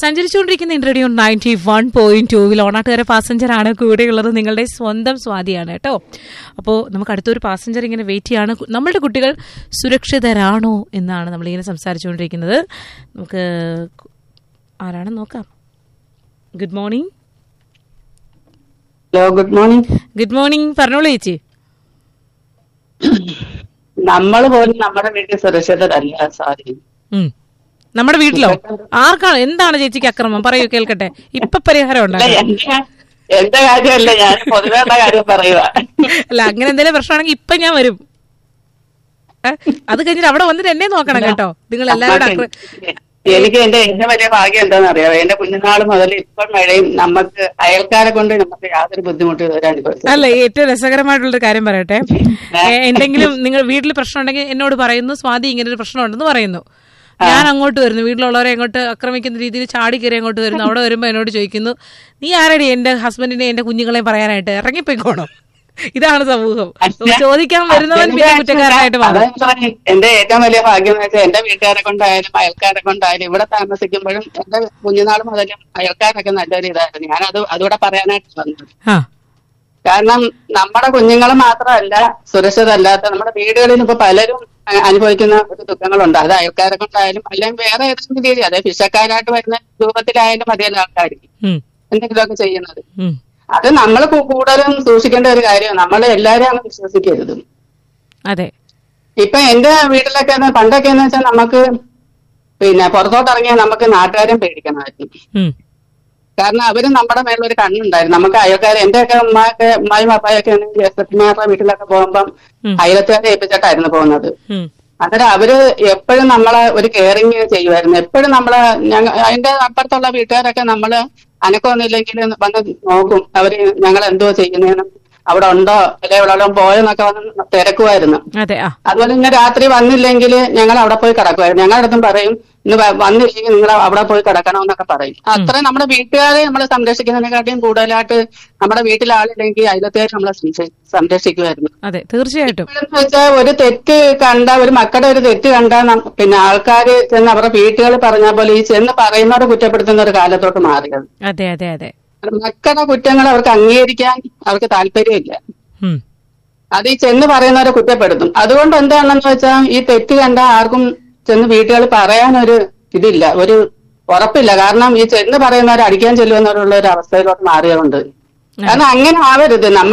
സഞ്ചരിച്ചുകൊണ്ടിരിക്കുന്ന interview ninety one point ടൂവിൽ ഓണാട്ടുകാരെ passenger ആണ് കൂടെയുള്ളത് നിങ്ങളുടെ സ്വന്തം സ്വാതിയാണ് കേട്ടോ അപ്പോൾ നമുക്ക് അടുത്തൊരു പാസഞ്ചർ ഇങ്ങനെ വെയിറ്റ് ചെയ്യാണ് കു- നമ്മളുടെ കുട്ടികൾ സുരക്ഷിതരാണോ എന്നാണ് നമ്മളിങ്ങനെ സംസാരിച്ചുകൊണ്ടിരിക്കുന്നത് നമുക്ക് കു- ആരാണെന്ന് നോക്കാം good morning hello good morning good morning പറഞ്ഞോളൂ ചേച്ചി നമ്മൾ പോലും നമ്മുടെ വീട്ടിൽ സുരക്ഷിതരല്ല സാരി ഉം. നമ്മുടെ വീട്ടിലോ ആർക്കാണ് എന്താണ് ചേച്ചിക്ക് അക്രമം പറയൂ കേൾക്കട്ടെ ഇപ്പൊ പരിഹാരം അല്ല ഉണ്ടാകും എന്റെ എന്റെ കാര്യമല്ല ഞാൻ പൊതുവെ ഉള്ള കാര്യം പറയുക അല്ല അങ്ങനെ എന്തെങ്കിലും പ്രശ്നമാണെങ്കിൽ ഇപ്പൊ ഞാൻ വരും ഏ? അത് കഴിഞ്ഞിട്ട് അവിടെ വന്നിട്ട് എന്നെ നോക്കണം കേട്ടോ നിങ്ങൾ എല്ലാവരും അക്ര- എനിക്ക് എന്റെ ഏറ്റവും വലിയ ഭാഗ്യം എന്താണെന്ന് അറിയാം എന്റെ കുഞ്ഞുനാൾ മുതൽ ഇപ്പം മഴയും നമുക്ക് അയൽക്കാരെ കൊണ്ട് നമുക്ക് യാതൊരു ബുദ്ധിമുട്ടും ഇതുവരെ അനുഭവിച്ചു അല്ല ഏറ്റവും രസകരമായിട്ടുള്ള ഒരു കാര്യം പറയട്ടെ ഏ, എന്തെങ്കിലും നിങ്ങൾ വീട്ടിൽ പ്രശ്നം ഉണ്ടെങ്കിൽ എന്നോട് പറയുന്നു സ്വാതി ഇങ്ങനെ ഒരു പ്രശ്നം ഉണ്ടെന്ന് പറയുന്നു ഞാൻ അങ്ങോട്ട് വരുന്നു വീട്ടിലുള്ളവരെ അങ്ങോട്ട് ആക്രമിക്കുന്ന രീതിയിൽ ചാടി കയറി അങ്ങോട്ട് വരുന്നു അവിടെ വരുമ്പോ എന്നോട് ചോദിക്കുന്നു നീ ആരടി എന്റെ ഹസ്ബൻഡിനെ എന്റെ കുഞ്ഞുങ്ങളെയും പറയാനായിട്ട് ഇറങ്ങിപ്പോയിക്കോണം ഇതാണ് സമൂഹം ചോദിക്കാൻ വരുന്നവൻ പിന്നെ കുറ്റക്കാരനായിട്ട് മാറും അതാ ഞാൻ പറഞ്ഞെ, എന്റെ ഏറ്റവും വലിയ ഭാഗ്യം എന്ന് വെച്ചാൽ എന്റെ വീട്ടുകാരെ കൊണ്ടായാലും അയൽക്കാരെ കൊണ്ടായാലും ഇവിടെ താമസിക്കുമ്പോഴും എന്റെ കുഞ്ഞുനാൾ മുതലും അയൽക്കാരൊക്കെ നല്ലൊരു ഇതായിരുന്നു ഞാനത് അതുകൂടെ പറയാനായിട്ട് വന്നത് ആ കാരണം നമ്മുടെ കുഞ്ഞുങ്ങൾ മാത്രമല്ല സുരക്ഷിതല്ലാത്ത നമ്മുടെ വീടുകളിൽ ഇപ്പൊ പലരും അ- അനുഭവിക്കുന്ന ഒരു ദുഃഖങ്ങളുണ്ട് അത് അയൽക്കാരെ കൊണ്ടായാലും അല്ലെങ്കിൽ വേറെ ഏതെങ്കിലും രീതി അതായത് ഭിക്ഷക്കാരായിട്ട് വരുന്ന രൂപത്തിലായാലും മതിയല്ല ആൾക്കാർ ഉം, എന്തെങ്കിലുമൊക്കെ ചെയ്യുന്നത് ഉം. അത് നമ്മൾ കൂടുതലും സൂക്ഷിക്കേണ്ട ഒരു കാര്യമാണ് നമ്മൾ എല്ലാവരെയും അങ്ങ് വിശ്വസിക്കരുത് അതെ ഇപ്പൊ എന്റെ വീട്ടിലൊക്കെ എന്ന് പണ്ടൊക്കെ എന്ന് വെച്ചാൽ നമുക്ക് പിന്നെ പുറത്തോട്ട് ഇറങ്ങിയാൽ നമുക്ക് നാട്ടുകാരും പേടിക്കണമായിരുന്നു ഉം, കാരണം അവരും നമ്മുടെ മേലൊരു കണ്ണുണ്ടായിരുന്നു നമുക്ക് അയൽക്കാരെ എന്റെയൊക്കെ ഉമ്മയൊക്കെ ഉമ്മായും അപ്പായൊക്കെ ജ്യേഷ്ഠത്തിമാരുടെ വീട്ടിലൊക്കെ പോകുമ്പം ഉം. അയലത്തുകാരെ ഏൽപ്പിച്ചിട്ടായിരുന്നു പോകുന്നത് ഉം. അന്നേരം അവര് എപ്പോഴും നമ്മളെ ഒരു കെയറിങ് ചെയ്യുമായിരുന്നു എപ്പോഴും നമ്മളെ ഞങ്ങ അതിന്റെ അപ്പുറത്തുള്ള വീട്ടുകാരൊക്കെ നമ്മള് അനക്കമൊന്നുമില്ലെങ്കിൽ വന്ന് നോക്കും അവര് ഞങ്ങൾ എന്തോ ചെയ്യുന്നതെന്നും അവിടെ ഉണ്ടോ അല്ലെ ഇവിടെ പോയെന്നൊക്കെ വന്ന് തിരക്കുമായിരുന്നു അതെ ആ അതുപോലെ ഇന്ന് രാത്രി വന്നില്ലെങ്കിൽ ഞങ്ങൾ അവിടെ പോയി കിടക്കുമായിരുന്നു ഞങ്ങളുടെ അടുത്തും പറയും ഇന്ന് വ- വന്നില്ലെങ്കിൽ നിങ്ങൾ അവിടെ പോയി കിടക്കണമെന്നൊക്കെ പറയും അത്രയും നമ്മുടെ വീട്ടുകാരെ നമ്മൾ സംരക്ഷിക്കുന്നതിനെക്കാട്ടിയും കൂടുതലായിട്ട് നമ്മുടെ വീട്ടിൽ ആളില്ലെങ്കിൽ അയലത്തുകാർ നമ്മളെ സംരക്ഷി- സംരക്ഷിക്കുമായിരുന്നു അതെ തീർച്ചയായിട്ടും ഇപ്പോഴെന്ന് വെച്ചാൽ ഒരു തെറ്റ് കണ്ട ഒരു മക്കളുടെ ഒരു തെറ്റ് കണ്ട പിന്നെ ആൾക്കാര് ചെന്ന് അവരുടെ വീട്ടുകൾ പറഞ്ഞ പോലെ ഈ ചെന്ന് പറയുന്നവരെ കുറ്റപ്പെടുത്തുന്ന ഒരു കാലത്തോട്ട് മാറിയത് അതെ അതെ അതെ മക്കളുടെ കുറ്റങ്ങൾ അവർക്ക് അംഗീകരിക്കാൻ അവർക്ക് താല്പര്യമില്ല ഉം. അത് ഈ ചെന്ന് പറയുന്നവരെ കുറ്റപ്പെടുത്തും അതുകൊണ്ട് എന്താണെന്ന് വെച്ചാൽ ഈ തെറ്റ് കണ്ട ആർക്കും ചെന്ന് വീട്ടുകൾ പറയാനൊരു ഇതില്ല ഒരു ഉറപ്പില്ല കാരണം ഈ ചെന്ന് പറയുന്നവരെ അടിക്കാൻ ചെല്ലുമെന്നുള്ള ഒരു അവസ്ഥയിലോട്ട് മാറിയതുകൊണ്ട് കാരണം അങ്ങനെ ആവരുത് നമ്മൾ